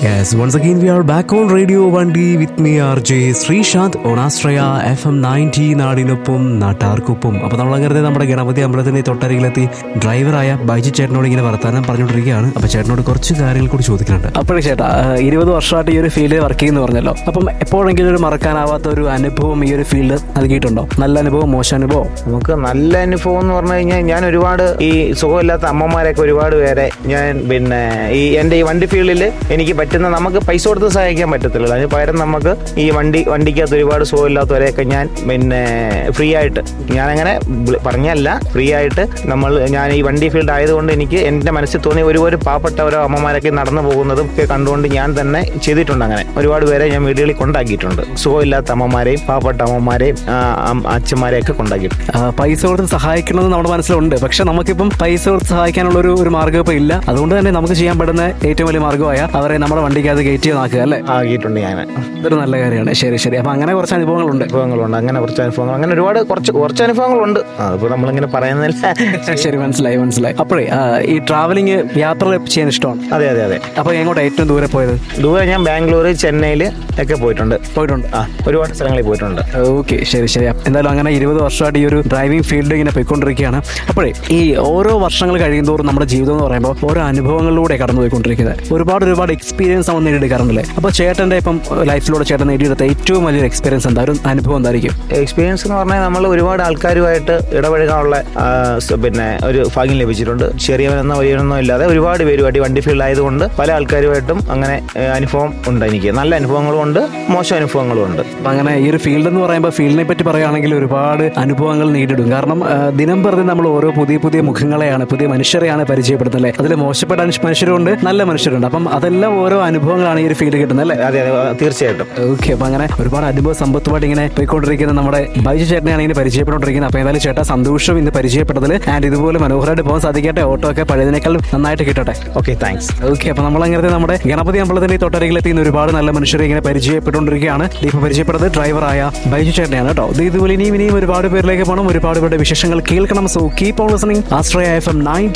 Yes, once again we are back on Radio 1D with me RJ Sreesanth ഓണാശ്രയ F M ninety നാടിനൊപ്പം നാട്ടാർക്കൊപ്പം അപ്പൊ നമ്മൾ അങ്ങനെ നമ്മുടെ ഗണപതി അമ്പലത്തിന്റെ തൊട്ടരികിലെത്തി ഡ്രൈവറായ ബൈജി ചേട്ടനോട് ഇങ്ങനെ വർത്താനം പറഞ്ഞുകൊണ്ടിരിക്കുകയാണ് അപ്പൊ ചേട്ടനോട് കുറച്ച് കാര്യങ്ങൾ കൂടി ചോദിക്കുന്നുണ്ട് അപ്പോഴേ ചേട്ടാ ആ, ഇരുപത് വർഷമായിട്ട് ഈ ഒരു ഫീൽഡിൽ വർക്ക് ചെയ്യുന്നു പറഞ്ഞല്ലോ അപ്പം എപ്പോഴെങ്കിലും ഒരു മറക്കാനാവാത്ത ഒരു അനുഭവം ഈ ഒരു ഫീൽഡ് നൽകിയിട്ടുണ്ടോ നല്ല അനുഭവം മോശം അനുഭവം നമുക്ക് നല്ല അനുഭവം എന്ന് പറഞ്ഞു കഴിഞ്ഞാൽ ഞാൻ ഒരുപാട് ഈ സുഖമില്ലാത്ത അമ്മമാരെയൊക്കെ ഒരുപാട് പേരെ ഞാൻ പിന്നെ ഈ എൻ്റെ ഈ വണ്ടി ഫീൽഡിൽ എനിക്ക് പറ്റുന്ന നമുക്ക് പൈസ കൊടുത്ത് സഹായിക്കാൻ പറ്റത്തില്ല അതിന് പകരം നമുക്ക് ഈ വണ്ടി വണ്ടിക്കകത്ത് ഒരുപാട് സുഖമില്ലാത്തവരെയൊക്കെ ഞാൻ പിന്നെ ഫ്രീ ആയിട്ട് ഞാനങ്ങനെ വിളി- പറഞ്ഞല്ല ഫ്രീ ആയിട്ട് നമ്മൾ ഞാൻ ഈ വണ്ടി ഫീൽഡ് ആയതുകൊണ്ട് എനിക്ക് എൻ്റെ മനസ്സിൽ തോന്നിയ ഒരു ഒരു പാവപ്പെട്ട ഓരോ അമ്മമാരൊക്കെ നടന്നു പോകുന്നതും ഒക്കെ കണ്ടുകൊണ്ട് ഞാൻ തന്നെ ചെയ്തിട്ടുണ്ട് അങ്ങനെ ഒരുപാട് പേരെ ഞാൻ വീടുകളിൽ കൊണ്ടാക്കിയിട്ടുണ്ട് സുഖമില്ലാത്ത അമ്മമാരെയും പാവപ്പെട്ട അമ്മമാരെയും ആ, അം- അച്ഛന്മാരെയും ഒക്കെ കൊണ്ടാക്കിയിട്ടുണ്ട് ആ, പൈസ കൊടുത്ത് സഹായിക്കണമെന്ന് നമ്മുടെ മനസ്സിലുണ്ട് പക്ഷെ നമുക്കിപ്പം പൈസ കൊടുത്ത് സഹായിക്കാനുള്ള ഒരു ഒരു മാർഗ്ഗം ഇപ്പം ഇല്ല അതുകൊണ്ട് തന്നെ നമുക്ക് ചെയ്യാൻ പറ്റുന്ന ഏറ്റവും വലിയ മാർഗ്ഗമായ അവരെ നമ്മുടെ വണ്ടിക്കകത്ത് കയറ്റി നാക്കുക അല്ലേ ആക്കിയിട്ടുണ്ട് ഞാൻ ഇതൊരു നല്ല കാര്യമാണ് ശരി ശരി അപ്പൊ അങ്ങനെ കുറച്ച് അനുഭവങ്ങളുണ്ട് അനുഭവങ്ങളുണ്ട് അങ്ങനെ കുറച്ച് അനുഭവങ്ങൾ അങ്ങനെ ഒരുപാട് കുറച്ച് കുറച്ച് അനുഭവങ്ങളുണ്ട് അതിപ്പോൾ നമ്മളിങ്ങനെ പറയുന്നില്ല ശരി മനസ്സിലായി മനസ്സിലായി അപ്പോഴേ ആ, ഈ ട്രാവലിംഗ് യാത്ര ചെയ്യാൻ ഇഷ്ടമാണ് അതെ അതെ അതെ അപ്പൊ എങ്ങോട്ട് ഏറ്റവും ദൂരെ പോയത് ദൂരെ ഞാൻ ബാംഗ്ലൂർ ചെന്നൈയിൽ ഒക്കെ പോയിട്ടുണ്ട് പോയിട്ടുണ്ട് ആ ഒരുപാട് സ്ഥലങ്ങളിൽ പോയിട്ടുണ്ട് ഓക്കെ ശരി ശരി എന്തായാലും അങ്ങനെ ഇരുപത് വർഷമായിട്ട് ഈ ഒരു ഡ്രൈവിംഗ് ഫീൽഡ് ഇങ്ങനെ പോയിക്കൊണ്ടിരിക്കുകയാണ് അപ്പോഴേ ഈ ഓരോ വർഷങ്ങൾ കഴിയുന്തോറും നമ്മുടെ ജീവിതം എന്ന് പറയുമ്പോൾ ഓരോ അനുഭവങ്ങളിലൂടെ കടന്നു പോയിക്കൊണ്ടിരിക്കുന്നത് ഒരുപാട് ഒരുപാട് എക്സ്പീരിയൻസ് നമ്മൾ നേടിയെടുക്കാറുണ്ടല്ലേ അപ്പോൾ ചേട്ടൻ്റെ ഇപ്പം ലൈഫിലൂടെ ചേട്ടൻ നേടിയെടുത്ത ഏറ്റവും വലിയൊരു എക്സ്പീരിയൻസ് എന്താ ഒരു അനുഭവം എന്തായിരിക്കും എക്സ്പീരിയൻസ് എന്ന് പറഞ്ഞാൽ നമ്മൾ ഒരുപാട് ആൾക്കാരുമായിട്ട് ഇടപഴകാനുള്ള ആ, സ് പിന്നെ ഒരു ഭാഗ്യം ലഭിച്ചിട്ടുണ്ട് ചെറിയവനെന്നോ വലിയവനെന്നോ ഇല്ലാതെ ഒരുപാട് പേരുമായിട്ട് ഈ വണ്ടി ഫീൽഡ് ആയതുകൊണ്ട് പല ആൾക്കാരുമായിട്ടും അങ്ങനെ ഏ, അനുഭവം ഉണ്ട് എനിക്ക് നല്ല അനുഭവങ്ങളും ഉണ്ട് മോശം അനുഭവങ്ങളും ഉണ്ട് അപ്പം അങ്ങനെ ഈ ഒരു ഫീൽഡ് എന്ന് പറയുമ്പോൾ ഫീൽഡിനെ പറ്റി പറയുകയാണെങ്കിൽ ഒരുപാട് അനുഭവങ്ങൾ നേടിയിടും കാരണം ആ, ദിനം പ്രതി നമ്മൾ ഓരോ പുതിയ പുതിയ മുഖങ്ങളെയാണ് പുതിയ മനുഷ്യരെയാണ് പരിചയപ്പെടുത്തുന്നത് അതിൽ മോശപ്പെട്ട അനു- മനുഷ്യരുണ്ട് നല്ല മനുഷ്യരുണ്ട് അപ്പം അതെല്ലാം ഓരോ അനുഭവങ്ങളാണ് ഈ ഒരു ഫീൽഡ് കിട്ടുന്നത് അല്ലേ അതെ അതെ തീർച്ചയായിട്ടും ഓക്കെ അപ്പൊ അങ്ങനെ ഒരുപാട് അനുഭവ സമ്പത്തുമായിട്ട് ഇങ്ങനെ പോയിക്കൊണ്ടിരിക്കുന്ന നമ്മുടെ ബൈജു ചേട്ടനെയാണ് ഇങ്ങനെ പരിചയപ്പെട്ടുകൊണ്ടിരിക്കുന്നത് അപ്പൊ ഏതായാലും ചേട്ടാ സന്തോഷം ഇന്ന് പരിചയപ്പെട്ടതിൽ ആൻഡ് ഇതുപോലെ മനോഹരമായിട്ട് പോകാൻ സാധിക്കട്ടെ ഓട്ടോ ഒക്കെ പഴയതിനേക്കാൾ നന്നായിട്ട് കിട്ടട്ടെ ഓക്കെ താങ്ക്സ് ഓക്കെ അപ്പൊ നമ്മൾ അങ്ങനത്തെ നമ്മുടെ ഗണപതി അമ്പലത്തിന്റെ ഈ തൊട്ടരികിലെത്തി ഇന്ന് ഒരുപാട് നല്ല മനുഷ്യരെ ഇങ്ങനെ പരിചയപ്പെട്ടുകൊണ്ടിരിക്കുകയാണ് ഇപ്പൊ പരിചയപ്പെട്ടത് ഡ്രൈവറായ ബൈജു ചേട്ടനെയാണ് കേട്ടോ ഇത് ഇതുപോലെ ഇനിയും ഇനിയും ഒരുപാട് പേരിലേക്ക് പോകണം ഒരുപാട് പേരുടെ വിശേഷങ്ങൾ കേൾക്കണം so keep on listening Ashraya F M ninety